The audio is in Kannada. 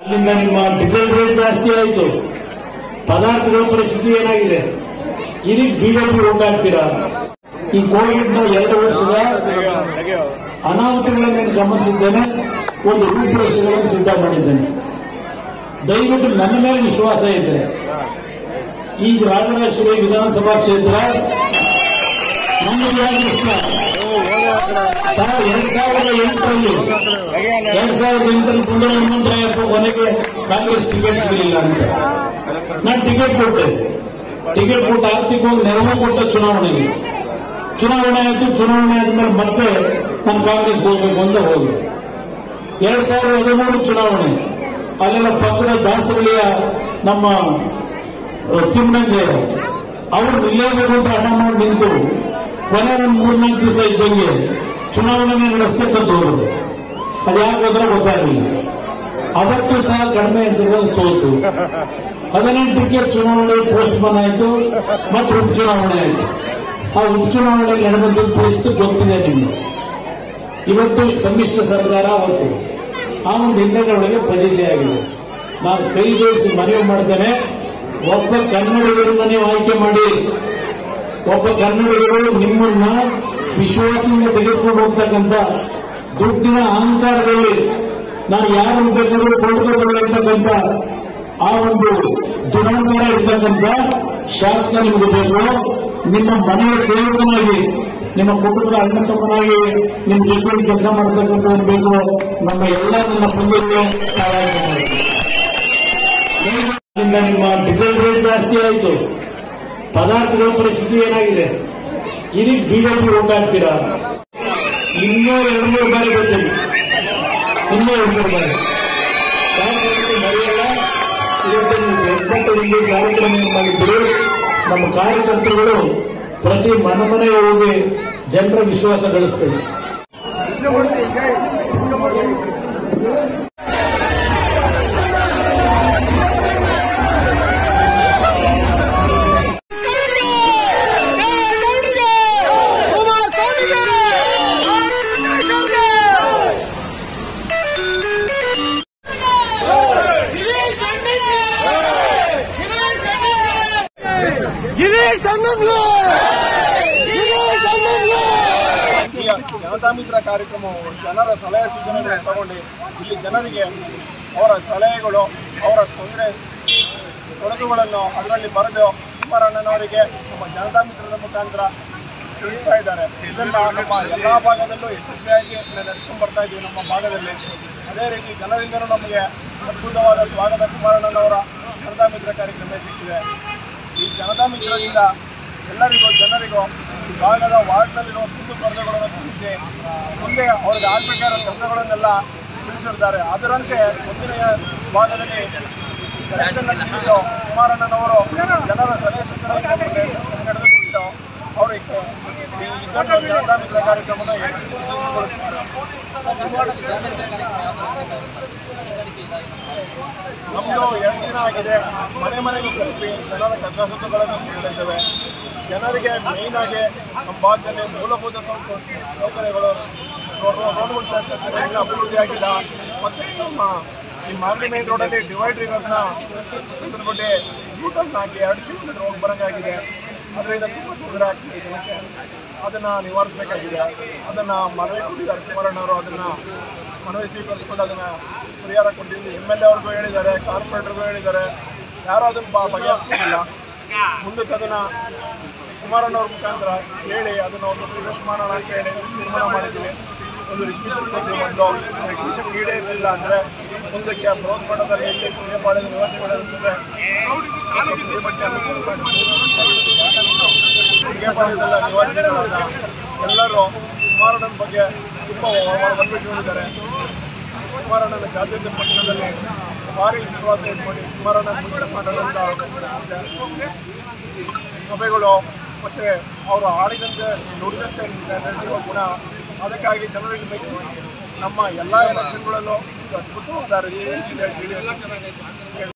ಅಲ್ಲಿಂದ ನಿಮ್ಮ ಡೀಸೆಲ್ ರೇಟ್ ಜಾಸ್ತಿ ಆಯಿತು ಪದಾರ್ಥಗಳ ಪರಿಸ್ಥಿತಿ ಏನಾಗಿದೆ ಇದಕ್ಕೆ ಬಿಜೆಪಿ ಓಟ್ ಹಾಕ್ತೀರಾ ಈ ಕೋವಿಡ್ ನ ಎರಡು ವರ್ಷದ ಅನಾಹುತಗಳನ್ನು ಗಮನಿಸಿದ್ದೇನೆ ಒಂದು ರೂಪುರೇಷೆಗಳನ್ನು ಸಿದ್ಧ ಮಾಡಿದ್ದೇನೆ ದಯವಿಟ್ಟು ನನ್ನ ಮೇಲೆ ವಿಶ್ವಾಸ ಇದೆ ಈಗ ರಾಜರಾಜೇಶ್ವರಿ ವಿಧಾನಸಭಾ ಕ್ಷೇತ್ರ ನಮ್ಮ ಕೃಷ್ಣ ಎರಡ್ ಸಾವಿರದ ಎಂಟರಲ್ಲಿ ಎರಡ್ ಸಾವಿರದ ಎಂಟರಲ್ಲಿ ಪುಂಡ ಹನುಮಂತರಾಯಪ್ಪ ಕೊನೆಗೆ ಕಾಂಗ್ರೆಸ್ ಟಿಕೆಟ್ ಸಿಗಲಿಲ್ಲ ಅಂತ ನಾನು ಟಿಕೆಟ್ ಕೊಟ್ಟೆ ಟಿಕೆಟ್ ಕೊಟ್ಟು ಆರ್ಥಿಕವಾಗಿ ನೆರವು ಕೊಟ್ಟ ಚುನಾವಣೆಗೆ ಚುನಾವಣೆ ಆಯಿತು ಚುನಾವಣೆ ಆದ್ಮೇಲೆ ಮತ್ತೆ ನಾನು ಕಾಂಗ್ರೆಸ್ ಹೋಗ್ಬೇಕು ಅಂತ ಹೋದೆ ಎರಡ್ ಸಾವಿರದ ಹದಿಮೂರು ಚುನಾವಣೆ ಅಲ್ಲೆಲ್ಲ ಪಕ್ಕದ ದಾಸರಳ್ಳಿಯ ನಮ್ಮ ತಿಮ್ಮನಂಜೆ ಅವರು ನಿಲ್ಲೇಬೇಕು ಅಂತ ಹಠ ಮಾಡಿ ನಿಂತು ಕೊನೆ ಒಂದು ಮೂರ್ನಾಲ್ಕು ದಿವಸ ಇದ್ದಂಗೆ ಚುನಾವಣೆ ನಡೆಸ್ತಕ್ಕಂಥ ಹೋದ್ರು ಅದು ಯಾಕೆ ಹೋದ್ರೆ ಗೊತ್ತಾಗಲಿಲ್ಲ ಅವತ್ತು ಸಹ ಕಡಿಮೆ ಅಂತರದಲ್ಲಿ ಸೋತು ಹದಿನೆಂಟಕ್ಕೆ ಚುನಾವಣೆ ಪೋಸ್ಟ್ಪೋನ್ ಆಯಿತು ಮತ್ತೆ ಉಪಚುನಾವಣೆ ಆಯಿತು ಆ ಉಪಚುನಾವಣೆಯಲ್ಲಿ ನಡೆದಂತ ಪರಿಸ್ಥಿತಿ ಗೊತ್ತಿದೆ ನಿಮಗೆ ಇವತ್ತು ಸಮ್ಮಿಶ್ರ ಸರ್ಕಾರ ಅವತ್ತು ಆ ಒಂದು ಹಿನ್ನೆಲೆಯೊಳಗೆ ಫಜಿತಿಯಾಗಿದೆ ನಾನು ಕೈ ಜೋಡಿಸಿ ಮನವಿ ಮಾಡ್ತೇನೆ ಒಬ್ಬ ಕನ್ನಡಿಗರನ್ನ ನೀವು ಆಯ್ಕೆ ಮಾಡಿ ಒಬ್ಬ ಕನ್ನಡಿಗರು ನಿಮ್ಮನ್ನ ವಿಶ್ವಾಸದಿಂದ ತೆಗೆದುಕೊಂಡು ಹೋಗ್ತಕ್ಕಂಥ ದುಡ್ಡಿನ ಅಹಂಕಾರದಲ್ಲಿ ನಾನು ಯಾರು ಬೇಕಾದರೂ ಕೊಂಡುಕೊಳ್ಳಬಲ್ಲೆ ಅಂತಕ್ಕಂಥ ಆ ಒಂದು ದುರಹಂಕಾರ ಇರ್ತಕ್ಕಂಥ ಶಾಸಕ ನಿಮಗೆ ಬೇಕು ನಿಮ್ಮ ಮನೆಯ ಸೇವಕನಾಗಿ ನಿಮ್ಮ ಕುಟುಂಬದ ಅಣ್ಣ ತಮ್ಮನಾಗಿ ನಿಮ್ಮ ಜೊತೆಯಲ್ಲಿ ಕೆಲಸ ಮಾಡತಕ್ಕಂಥವ್ರು ಬೇಕು ನಮ್ಮ ಎಲ್ಲ ನನ್ನ ಪುಣ್ಯಕ್ಕೆ ಸಹಾಯ ಮಾಡಿ ಅಲ್ಲಿಂದ ನಿಮ್ಮ ಡೀಸೆಲ್ ರೇಟ್ ಜಾಸ್ತಿ ಆಯಿತು ಪದಾರ್ಥಗಳ ಪರಿಸ್ಥಿತಿ ಏನಾಗಿದೆ ಇದಕ್ಕೆ ಬಿಜೆಪಿ ಓಟ್ ಹಾಕ್ತೀರಾ ಇನ್ನೂ ಎರಡು ಮೂರು ಬಾರಿ ಬರ್ತೀನಿ ಇನ್ನೂ ಎರಡು ಮೂರು ಬಾರಿ ಕಾರ್ಯಕ್ರಮಕ್ಕೆ ಮರೆಯಲ್ಲ ಇವತ್ತು ನೀವು ಎಂಬತ್ತರಲ್ಲಿ ಕಾರ್ಯಕ್ರಮ ಮಾಡಿದ್ರು ನಮ್ಮ ಕಾರ್ಯಕರ್ತರುಗಳು ಪ್ರತಿ ಮನೆ ಮನೆಗೆ ಹೋಗಿ ಜನರ ವಿಶ್ವಾಸ ಗಳಿಸ್ತೇವೆ ಗಿರೀಶ್ ಅನ್ನಂಗ್ಲು ಗಿರೀಶ್ ಅನ್ನಂಗ್ಲು ಈ ಜನತಾ ಮಿತ್ರ ಕಾರ್ಯಕ್ರಮವು ಜನರ ಸಲಹೆ ಸೂಚನೆಗಳನ್ನು ತಗೊಂಡು ಇಲ್ಲಿ ಜನರಿಗೆ ಅವರ ಸಲಹೆಗಳು ಅವರ ತೊಂದರೆ ತೊಡಕುಗಳನ್ನು ಅದರಲ್ಲಿ ಬರೆದು ಕುಮಾರಣ್ಣನವರಿಗೆ ನಮ್ಮ ಜನತಾ ಮಿತ್ರದ ಮುಖಾಂತರ ತಿಳಿಸ್ತಾ ಇದ್ದಾರೆ ಇದನ್ನ ನಮ್ಮ ಎಲ್ಲ ಭಾಗದಲ್ಲೂ ಯಶಸ್ವಿಯಾಗಿ ನಡೆಸ್ಕೊಂಡು ಬರ್ತಾ ಇದ್ದೀವಿ ನಮ್ಮ ಭಾಗದಲ್ಲಿ ಅದೇ ರೀತಿ ಜನರಿಂದಲೂ ನಮಗೆ ಅದ್ಭುತವಾದ ಸ್ವಾಗತ ಕುಮಾರಣ್ಣನವರ ಜನತಾ ಮಿತ್ರ ಕಾರ್ಯಕ್ರಮ ಸಿಕ್ಕಿದೆ ಈ ಜನತಾ ಮಿತ್ರದಿಂದ ಎಲ್ಲರಿಗೂ ಜನರಿಗೂ ಈ ಭಾಗದ ವಾರ್ಡ್ನಲ್ಲಿರುವ ಕುಂದು ಕೊರತೆಗಳನ್ನು ತಿಳಿಸಿ ಮುಂದೆ ಅವ್ರಿಗೆ ಆಗಬೇಕಾದ ಕೆಲಸಗಳನ್ನೆಲ್ಲ ತಿಳಿಸಿರ್ತಾರೆ ಅದರಂತೆ ಮುಂದಿನ ಭಾಗದಲ್ಲಿ ಎಲೆಕ್ಷನ್ ನಿಂತು ಕುಮಾರಣ್ಣನವರು ಜನರ ಸಲಹೆ ಸೂಚನೆಯನ್ನು ನಡೆದುಕೊಂಡು ಅವರಿಗೆ ಈ ಇದನ್ನು ಜನತಾ ಮಿತ್ರ ಕಾರ್ಯಕ್ರಮದ ಯಶಸ್ವಿಗೊಳಿಸ್ತಾರೆ ನಮ್ಮದು ಎರಡು ದಿನ ಆಗಿದೆ ಮನೆ ಮನೆಗೂ ತಲುಪಿ ಜನರ ಕಷ್ಟ ಸುಖಗಳನ್ನು ಕೇಳ್ತಾ ಇದ್ದೇವೆ ಜನರಿಗೆ ಮೇಯ್ನ್ ಆಗಿ ನಮ್ಮ ಭಾಗದಲ್ಲಿ ಮೂಲಭೂತ ಸೌಕ- ಸೌಕರ್ಯಗಳು ರೋ- ರೋ- ರೋಡ್ಗಳು ಸೇರ್ತಾರೆ ಇನ್ನೂ ಅಭಿವೃದ್ಧಿ ಆಗಿಲ್ಲ ಮತ್ತು ನಮ್ಮ ಈ ಮಾಗಡಿ ಮೇನ್ ರೋಡಲ್ಲಿ ಡಿವೈಡ್ ಇರೋದನ್ನ ತೆಗೆದುಬಿಟ್ಟು ಯೂಟರ್ನ್ ಹಾಕಿ ಎರಡು ಕಿಲೋಮೀಟರ್ ಹೋಗಿ ಬರೋಂಗಾಗಿದೆ ಅದರಿಂದ ತುಂಬ ತೊಂದರೆ ಆಗ್ತಿದೆ ಜನಕ್ಕೆ ಅದನ್ನು ನಿವಾರಿಸಬೇಕಾಗಿದೆ ಅದನ್ನು ಮನವಿ ಕೊಟ್ಟಿದ್ದಾರೆ ಕುಮಾರಣ್ಣವರು ಅದನ್ನು ಮನವಿ ಸ್ವೀಕರಿಸ್ಕೊಂಡು ಅದನ್ನು ಪರಿಹಾರ ಕೊಡ್ತೀವಿ ಎಮ್ ಎಲ್ ಎ ಅವ್ರಿಗೂ ಹೇಳಿದ್ದಾರೆ ಕಾರ್ಪೊರೇಟರ್ಗೂ ಹೇಳಿದ್ದಾರೆ ಯಾರೂ ಅದನ್ನು ಬ ಬಗೆಹರಿಸ್ಕೊಂಡಿಲ್ಲ ಮುಂದಕ್ಕೆ ಅದನ್ನು ಕುಮಾರಣ್ಣವ್ರ ಮುಖಾಂತರ ಹೇಳಿ ಅದನ್ನು ಒಂದು ಪ್ರಿವೆಸ್ ಮಾಡೋಣ ಅಂತ ಹೇಳಿ ತೀರ್ಮಾನ ಮಾಡಿದ್ದೀವಿ ಒಂದು ರಿಕ್ವಿಷನ್ ಕೊಡ್ತೀವಿ ಒಂದು ರಿಕ್ವಿಷನ್ ಈಡೇ ಇರಲಿಲ್ಲ ಅಂದರೆ ಮುಂದಕ್ಕೆ ಬೃಹತ್ ಮಟ್ಟದಲ್ಲಿ ಇಲ್ಲಿ ಕುಡಿಯಪಾಳ್ಯದ ನಿವಾಸಿಗಳಿರ್ತದೆ ಕುಡಿಯಪಾಳ್ಯದಲ್ಲ ನಿವಾಸಿಗಳಲ್ಲ ಎಲ್ಲರೂ ಕುಮಾರಣ್ಣನ ಬಗ್ಗೆ ತುಂಬ ಹೊರಬಿಟ್ಟಿದ್ದಾರೆ ಕುಮಾರಣ್ಣನ ಜಾತ್ಯತೀತ ಪಕ್ಷದಲ್ಲಿ ಭಾರಿ ವಿಶ್ವಾಸ ಇಟ್ಕೊಂಡು ಕುಮಾರಣ್ಣನ ಮುಖ್ಯ ಮಾಡೋದಂತ ಸಭೆಗಳು ಮತ್ತೆ ಅವರು ಆಡಿದಂತೆ ನುಡಿದಂತೆ ನಡೆಯುವ ಗುಣ ಅದಕ್ಕಾಗಿ ಜನರಿಗೆ ಮೆಚ್ಚಿ ನಮ್ಮ ಎಲ್ಲ ಎಲೆಕ್ಷನ್ಗಳಲ್ಲೂ ಅದ್ಭುತವಾದ ರೆಸ್ಪಾನ್ಸ್ ಇದೆ ಜೆ ಡಿ ಎಸ್